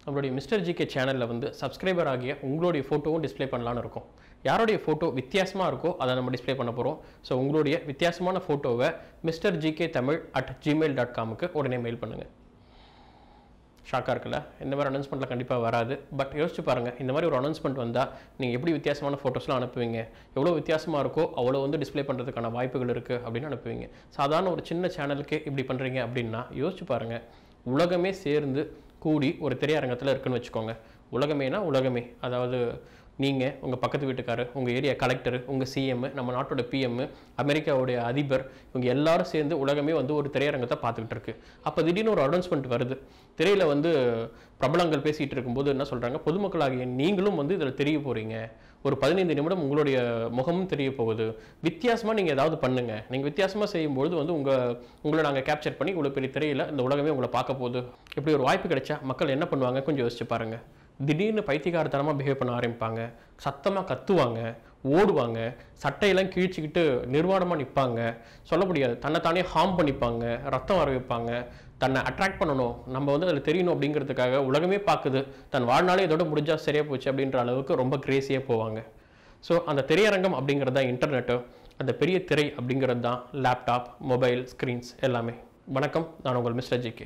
நம்மளுடைய mister GK சேனலில் வந்து சப்ஸ்கிரைபர் ஆகிய உங்களுடைய ஃபோட்டோவும் டிஸ்ப்ளே பண்ணலான்னு இருக்கோம் யாருடைய ஃபோட்டோ வித்தியாசமாக இருக்கோ அதை நம்ம டிஸ்ப்ளே பண்ண போகிறோம் ஸோ உங்களுடைய வித்தியாசமான ஃபோட்டோவை mister GK Tamil at Gmail dot காமுக்கு உடனே மெயில் பண்ணுங்கள் ஷாக்காக இருக்குல்ல இந்த மாதிரி அனௌன்ஸ்மெண்ட்டில் கண்டிப்பாக வராது பட் யோசிச்சு பாருங்கள் இந்த மாதிரி ஒரு அனௌன்ஸ்மெண்ட் வந்தால் நீங்கள் எப்படி வித்தியாசமான ஃபோட்டோஸ்லாம் அனுப்புவீங்க எவ்வளோ வித்தியாசமாக இருக்கோ அவ்வளோ வந்து டிஸ்ப்ளே பண்ணுறதுக்கான வாய்ப்புகள் இருக்குது அப்படின்னு அனுப்புவீங்க சாதாரண ஒரு சின்ன சேனலுக்கு இப்படி பண்ணுறீங்க அப்படின்னா யோசிச்சு பாருங்கள் உலகமே சேர்ந்து கூடி ஒரு திரையரங்கத்தில் இருக்குன்னு வச்சுக்கோங்க உலகமேனா உலகமே அதாவது நீங்கள் உங்கள் பக்கத்து வீட்டுக்காரர் உங்கள் ஏரியா கலெக்டர் உங்கள் சிஎம் நம்ம நாட்டோட பிஎம் அமெரிக்காவுடைய அதிபர் இவங்க எல்லாரும் சேர்ந்து உலகமே வந்து ஒரு திரையரங்கத்தை பார்த்துக்கிட்டு இருக்கு அப்போ திடீர்னு ஒரு அனௌன்ஸ்மெண்ட் வருது திரையில் வந்து பிரபலங்கள் பேசிகிட்டு இருக்கும்போது என்ன சொல்கிறாங்க பொதுமக்களாகிய நீங்களும் வந்து இதில் தெரிய போகிறீங்க ஒரு பதினைந்து நிமிடம் உங்களுடைய முகமும் தெரிய போகுது வித்தியாசமாக நீங்கள் ஏதாவது பண்ணுங்கள் நீங்கள் வித்தியாசமாக செய்யும்போது வந்து உங்கள் உங்களை நாங்கள் கேப்சர் பண்ணி இவ்வளோ பெரிய திரையில் இந்த உலகமே உங்களை பார்க்க போகுது இப்படி ஒரு வாய்ப்பு கிடைச்சா மக்கள் என்ன பண்ணுவாங்க கொஞ்சம் யோசிச்சு பாருங்கள் திடீர்னு பைத்தியகாரத்தனமாக பிஹேவ் பண்ண ஆரம்பிப்பாங்க சத்தமாக கத்துவாங்க ஓடுவாங்க சட்டையெல்லாம் கிழிச்சிக்கிட்டு நிர்வாணமாக நிற்பாங்க சொல்ல முடியாது தன்னைத்தானே ஹார்ம் பண்ணிப்பாங்க ரத்தம் வர வைப்பாங்க தன்னை அட்ராக்ட் பண்ணணும் நம்ம வந்து அதில் தெரியணும் அப்படிங்கிறதுக்காக உலகமே பார்க்குது தன் வாழ்நாளே இதோட முடிஞ்சா சரியாக போச்சு அப்படின்ற அளவுக்கு ரொம்ப கிரேசியாக போவாங்க ஸோ அந்த திரையரங்கம் அப்படிங்கிறது தான் இன்டர்நெட்டு அந்த பெரிய திரை அப்படிங்கிறது தான் லேப்டாப் மொபைல் ஸ்க்ரீன்ஸ் எல்லாமே வணக்கம் நான் உங்கள் மிஸ்டர் ஜிகே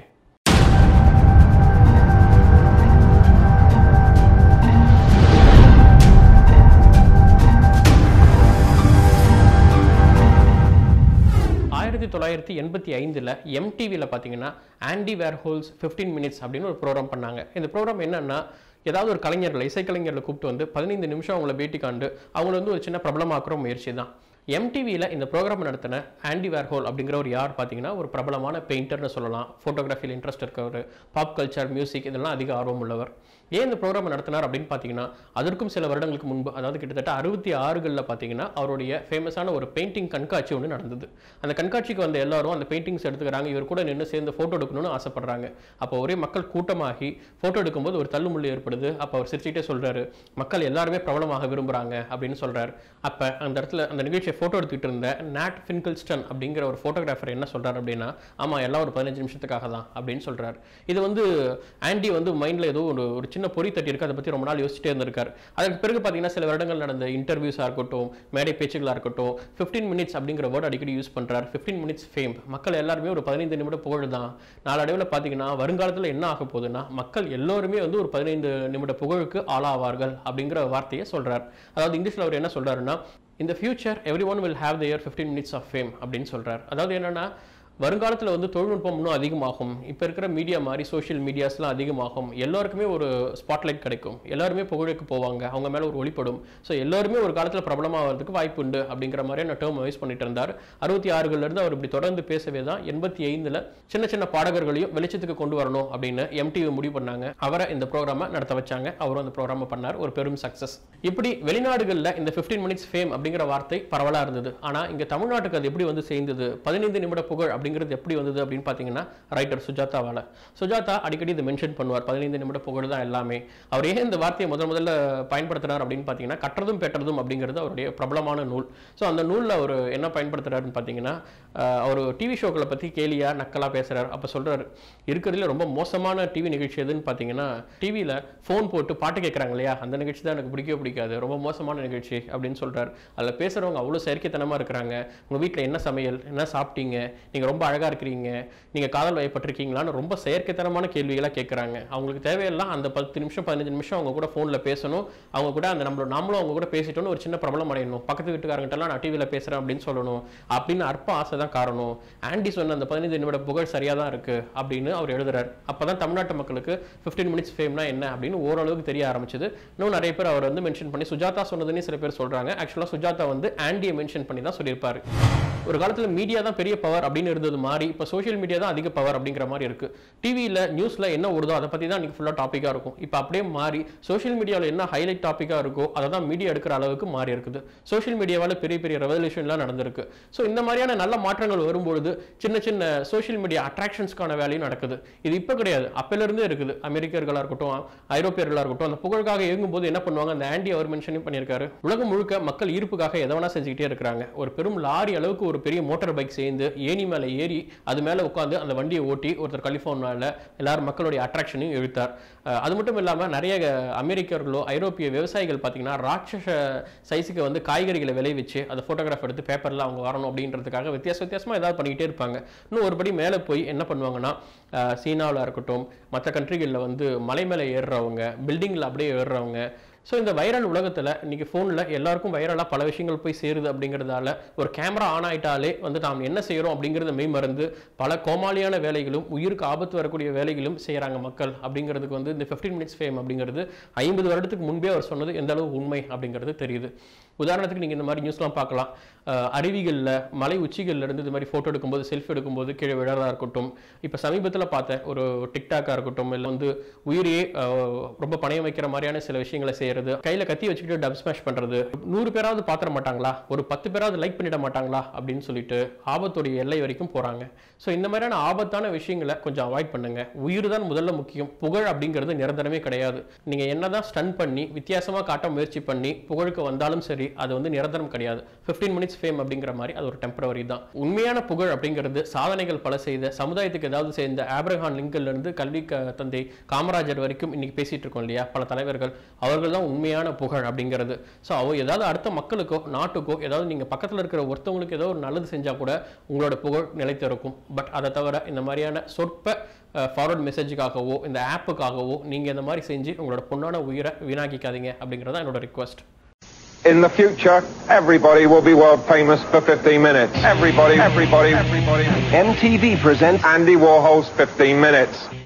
ஆயிரத்தி தொள்ளாயிரத்தி எண்பத்தி ஐந்தில் எம்டிவியில் பார்த்தீங்கன்னா ஆண்டி வேர்ஹோல்ஸ் ஃபிஃப்டீன் மினிட்ஸ் அப்படின்னு ஒரு ப்ரோக்ராம் பண்ணாங்க இந்த ப்ரோக்ராம் என்னன்னா ஏதாவது ஒரு கலைஞர்களை இசைக்கலைஞர்களை கூப்பிட்டு வந்து பதினைந்து நிமிஷம் அவங்கள பேட்டி காண்டு அவங்கள வந்து ஒரு சின்ன பிரபலமாக்குற முயற்சி தான் எம்டிவியில் இந்த ப்ரோக்ராம் நடத்தின ஆண்டி வேர்ஹோல் அப்படிங்கிறவர் யார் பார்த்தீங்கன்னா ஒரு பிரபலமான பெயிண்டர்னு சொல்லலாம் ஃபோட்டோகிராஃபியில் இன்ட்ரெஸ்ட் இருக்கவர் பாப் கல்ச்சர் மியூசிக் இதெல்லாம் அதிக ஆர்வம் உள்ளவர் ஏன் இந்த ப்ரோக்ராம் நடத்தினார் அப்படின்னு பார்த்தீங்கன்னா அதற்கும் சில வருடங்களுக்கு முன்பு அதாவது கிட்டத்தட்ட அறுபத்தி ஆறுகளில் பார்த்தீங்கன்னா அவருடைய ஃபேமஸான ஒரு பெயிண்டிங் கண்காட்சி ஒன்று நடந்தது அந்த கண்காட்சிக்கு வந்த எல்லாரும் அந்த பெயிண்டிங்ஸ் எடுத்துக்கிறாங்க இவர் கூட நின்று சேர்ந்து ஃபோட்டோ எடுக்கணும்னு ஆசைப்படுறாங்க அப்போ ஒரே மக்கள் கூட்டமாகி ஃபோட்டோ எடுக்கும்போது ஒரு தள்ளுமுள்ளு ஏற்படுது அப்போ அவர் சிரிச்சுட்டே சொல்றாரு மக்கள் எல்லாருமே பிரபலமாக விரும்புகிறாங்க அப்படின்னு சொல்றாரு அப்போ அந்த இடத்துல அந்த நிகழ்ச்சியை ஃபோட்டோ எடுத்துக்கிட்டு இருந்த நாட் ஃபின்கில்ஸ்டன் அப்படிங்கிற ஒரு ஃபோட்டோகிராஃபர் என்ன சொல்றாரு அப்படின்னா ஆமாம் எல்லாம் ஒரு பதினஞ்சு நிமிஷத்துக்காக தான் அப்படின்னு சொல்றாரு இது வந்து ஆண்டி வந்து மைண்டில் ஏதோ ஒரு ஒரு சின்ன பொறி தட்டி இருக்கு அதை பற்றி ரொம்ப நாள் யோசிச்சுட்டே இருந்திருக்காரு அதுக்கு பிறகு பார்த்தீங்கன்னா சில வருடங்கள் நடந்த இன்டர்வியூஸாக இருக்கட்டும் மேடை பேச்சுகளாக இருக்கட்டும் ஃபிஃப்டீன் மினிட்ஸ் அப்படிங்கிற வேர்டு அடிக்கடி யூஸ் பண்ணுறாரு ஃபிஃப்டீன் மினிட்ஸ் ஃபேம் மக்கள் எல்லாருமே ஒரு பதினைந்து நிமிடம் புகழ் தான் நாளடைவில் பார்த்தீங்கன்னா வருங்காலத்தில் என்ன ஆக போகுதுன்னா மக்கள் எல்லோருமே வந்து ஒரு பதினைந்து நிமிட புகழுக்கு ஆளாவார்கள் அப்படிங்கிற வார்த்தையை சொல்றார் அதாவது இங்கிலீஷில் அவர் என்ன சொல்றாருன்னா இந்த future everyone will have their fifteen minutes of fame அப்படின்னு சொல்றார் அதாவது என்னன்னா வருங்காலத்தில் வந்து தொழில்நுட்பம் இன்னும் அதிகமாகும் இப்போ இருக்கிற மீடியா மாதிரி சோஷியல் மீடியாஸ்லாம் அதிகமாகும் எல்லாருக்குமே ஒரு ஸ்பாட்லைட் கிடைக்கும் எல்லாருமே புகழுக்கு போவாங்க அவங்க மேலே ஒரு ஒளிப்படும் ஸோ எல்லாருமே ஒரு காலத்தில் பிரபலமாகிறதுக்கு வாய்ப்பு உண்டு அப்படிங்கிற மாதிரியான டேர்ம் யூஸ் பண்ணிட்டு இருந்தார் அறுபத்தி ஆறுகள்லேருந்து அவர் இப்படி தொடர்ந்து பேசவே தான் எண்பத்தி ஐந்தில் சின்ன சின்ன பாடகர்களையும் வெளிச்சத்துக்கு கொண்டு வரணும் அப்படின்னு எம்டிவி முடிவு பண்ணாங்க அவரை இந்த ப்ரோக்ராமை நடத்த வச்சாங்க அவரும் அந்த ப்ரோக்ராமை பண்ணார் ஒரு பெரும் சக்ஸஸ் இப்படி வெளிநாடுகளில் இந்த ஃபிஃப்டீன் மினிட்ஸ் ஃபேம் அப்படிங்கிற வார்த்தை பரவலாக இருந்தது ஆனால் இங்கே தமிழ்நாட்டுக்கு அது எப்படி வந்து சேர்ந்தது பதினைந்து நிமிட புகழ் அப்படிங்கிறது எப்படி வந்தது அப்படின்னு பார்த்தீங்கன்னா ரைட்டர் சுஜாதாவால் சுஜாதா அடிக்கடி இதை மென்ஷன் பண்ணுவார் பதினைந்து நிமிட புகழ் தான் எல்லாமே அவர் ஏன் இந்த வார்த்தையை முதல் முதல்ல பயன்படுத்துறார் அப்படின்னு பார்த்தீங்கன்னா கற்றதும் பெற்றதும் அப்படிங்கிறது அவருடைய பிரபலமான நூல் ஸோ அந்த நூலில் அவர் என்ன பயன்படுத்துறாருன்னு பார்த்தீங்கன்னா ஆஹ், அவர் டிவி ஷோக்களை பற்றி கேலியா நக்கலாக பேசுகிறார் அப்போ சொல்கிறார் இருக்கிறதுல ரொம்ப மோசமான டிவி நிகழ்ச்சி எதுன்னு பார்த்தீங்கன்னா டிவியில் ஃபோன் போட்டு பாட்டு கேட்குறாங்க இல்லையா அந்த நிகழ்ச்சி தான் எனக்கு பிடிக்கவே பிடிக்காது ரொம்ப மோசமான நிகழ்ச்சி அப்படின்னு சொல்கிறார் அதில் பேசுகிறவங்க அவ்வளோ செயற்கைத்தனமாக இருக்கிறாங்க உங்கள் வீட்டில் என்ன சமையல் என்ன சாப்பிட்டீங்க நீங்கள் ரொம்ப அழகாக இருக்கிறீங்க நீங்கள் காதல் வயப்பட்டிருக்கீங்களான்னு ரொம்ப செயற்கைத்தனமான கேள்விகளாக கேட்குறாங்க அவங்களுக்கு தேவையெல்லாம் அந்த பத்து நிமிஷம் பதினஞ்சு நிமிஷம் அவங்க கூட ஃபோனில் பேசணும் அவங்க கூட அந்த நம்மளோட நாமளும் அவங்க கூட பேசிட்டோன்னு ஒரு சின்ன பிரபலம் அடையணும் பக்கத்து வீட்டுக்காரங்கிட்டலாம் நான் டிவியில் பேசுகிறேன் அப்படின்னு சொல்லணும் அப்படின்னு அற்ப ஆசை தான் காரணம் ஆண்டி சொன்ன அந்த பதினைந்து நிமிட புகழ் சரியாக தான் இருக்குது அப்படின்னு அவர் எழுதுறாரு அப்போ தான் தமிழ்நாட்டு மக்களுக்கு ஃபிஃப்டீன் மினிட்ஸ் ஃபேம்னா என்ன அப்படின்னு ஓரளவுக்கு தெரிய ஆரம்பிச்சது இன்னும் நிறைய பேர் அவர் வந்து மென்ஷன் பண்ணி சுஜாதா சொன்னதுன்னு சில பேர் சொல்கிறாங்க ஆக்சுவலாக சுஜாதா வந்து ஆண்டியை மென்ஷன் பண்ணி தான் சொல்லியிருப்பாரு ஒரு காலத்தில் மீடியா தான் பெரிய பவர் அப்படின்னு இருந்தது மாறி இப்போ சோஷியல் மீடியா தான் அதிக பவர் அப்படிங்கிற மாதிரி இருக்கு டிவியில் நியூஸில் என்ன ஓடுதோ அதை பற்றி தான் இன்னைக்கு ஃபுல்லாக டாப்பிக்காக இருக்கும் இப்போ அப்படியே மாறி சோஷியல் மீடியாவில் என்ன ஹைலைட் டாப்பிக்காக இருக்கோ அதை தான் மீடியா எடுக்கிற அளவுக்கு மாறி இருக்குது சோஷியல் மீடியாவால் பெரிய பெரிய ரெவல்யூஷன்லாம் நடந்திருக்கு ஸோ இந்த மாதிரியான நல்ல மாற்றங்கள் வரும்பொழுது சின்ன சின்ன சோஷியல் மீடியா அட்ராக்ஷன்ஸ்க்கான வேலையும் நடக்குது இது இப்போ கிடையாது அப்போலேருந்தே இருக்குது அமெரிக்கர்களாக இருக்கட்டும் ஐரோப்பியர்களாக இருக்கட்டும் அந்த புகழுக்காக இயங்கும்போது என்ன பண்ணுவாங்க அந்த ஆண்டி அவர் மென்ஷனும் பண்ணியிருக்காரு உலகம் முழுக்க மக்கள் ஈர்ப்புக்காக எதை வேணா செஞ்சுக்கிட்டே இருக்கிறாங்க ஒரு பெரும் லாரி அளவுக்கு ஒரு ஒரு பெரிய மோட்டார் பைக் சேர்ந்து ஏணி மேலே ஏறி அது மேலே உட்காந்து அந்த வண்டியை ஓட்டி ஒருத்தர் கலிஃபோர்னியாவில் எல்லாரும் மக்களுடைய அட்ராக்ஷனையும் இழுத்தார் அஹ் அது மட்டும் இல்லாமல் நிறைய அஹ், அமெரிக்கர்களோ ஐரோப்பிய விவசாயிகள் பார்த்தீங்கன்னா ராட்சச சைஸுக்கு வந்து காய்கறிகளை விளைவிச்சு அதை ஃபோட்டோகிராஃப் எடுத்து பேப்பரில் அவங்க வரணும் அப்படின்றதுக்காக வித்தியாச வித்தியாசமாக ஏதாவது பண்ணிக்கிட்டே இருப்பாங்க இன்னும் ஒருபடி மேலே போய் என்ன பண்ணுவாங்கன்னா சீனாவில் இருக்கட்டும் மற்ற கண்ட்ரிகளில் வந்து மலை மேலே ஏறுறவங்க பில்டிங்கில் அப்படியே ஏறுறவங்க ஸோ இந்த வைரல் உலகத்தில் இன்னைக்கு ஃபோனில் எல்லாருக்கும் வைரலாக பல விஷயங்கள் போய் சேருது அப்படிங்கிறதால ஒரு கேமரா ஆன் ஆயிட்டாலே வந்து நாம் என்ன செய்கிறோம் அப்படிங்கிறத மெய் மறந்து பல கோமாளியான வேலைகளும் உயிருக்கு ஆபத்து வரக்கூடிய வேலைகளும் செய்கிறாங்க மக்கள் அப்படிங்கிறதுக்கு வந்து இந்த 15 மினிட்ஸ் ஃபேம் அப்படிங்கிறது ஐம்பது வருடத்துக்கு முன்பே அவர் சொன்னது எந்த அளவு உண்மை அப்படிங்கிறது தெரியுது உதாரணத்துக்கு நீங்கள் இந்த மாதிரி நியூஸ்லாம் பார்க்கலாம் அஹ் அருவிகளில் மலை உச்சிகள்ல இருந்து இது மாதிரி ஃபோட்டோ எடுக்கும்போது செல்ஃபி எடுக்கும்போது கீழே விழறதா இருக்கட்டும் இப்போ சமீபத்தில் பார்த்தேன் ஒரு டிக்டாக்காக இருக்கட்டும் இல்லை வந்து உயிரையே அஹ், ரொம்ப பணையம் வைக்கிற மாதிரியான சில விஷயங்களை செய்யறது கையில் கத்தி வச்சுக்கிட்டு டப் ஸ்மாஷ் பண்ணுறது நூறு பேராவது பார்த்துட மாட்டாங்களா ஒரு பத்து பேராவது லைக் பண்ணிட மாட்டாங்களா அப்படின்னு சொல்லிட்டு ஆபத்துடைய எல்லை வரைக்கும் போகிறாங்க ஸோ இந்த மாதிரியான ஆபத்தான விஷயங்களை கொஞ்சம் அவாய்ட் பண்ணுங்க உயிர் தான் முதல்ல முக்கியம் புகழ் அப்படிங்கிறது நிரந்தரமே கிடையாது நீங்கள் என்னதான் ஸ்டன் பண்ணி வித்தியாசமாக காட்ட முயற்சி பண்ணி புகழுக்கு வந்தாலும் சரி அது வந்து நிரந்தரம் கிடையாது 15 மினிட்ஸ் ஃபேம் அப்படிங்கிற மாதிரி அது ஒரு டெம்பரவரி தான் உண்மையான புகழ் அப்படிங்கிறது சாதனைகள் பல செய்த சமுதாயத்துக்கு ஏதாவது செய்த ஆப்ரஹாம் லிங்கன்ல இருந்து கல்வி க- தந்தை காமராஜர் வரைக்கும் இன்னைக்கு பேசிட்டு இருக்கோம் இல்லையா பல தலைவர்கள் அவர்கள் தான் உண்மையான புகழ் அப்படிங்கிறது ஸோ அவ ஏதாவது அடுத்த மக்களுக்கோ நாட்டுக்கோ ஏதாவது நீங்க பக்கத்துல இருக்கிற ஒருத்தவங்களுக்கு ஏதோ ஒரு நல்லது செஞ்சா கூட உங்களோட புகழ் நிலைத்து இருக்கும் பட் அதை தவிர இந்த மாதிரியான சொற்ப ஃபார்வர்ட் மெசேஜுக்காகவோ இந்த ஆப்புக்காகவோ நீங்க இந்த மாதிரி செஞ்சு உங்களோட பொண்ணான உயிரை வீணாக்கிக்காதீங்க அப்படிங்கிறதா என்னோட request In the future, everybody will be world famous for 15 minutes. Everybody, everybody, everybody. MTV presents Andy Warhol's 15 minutes.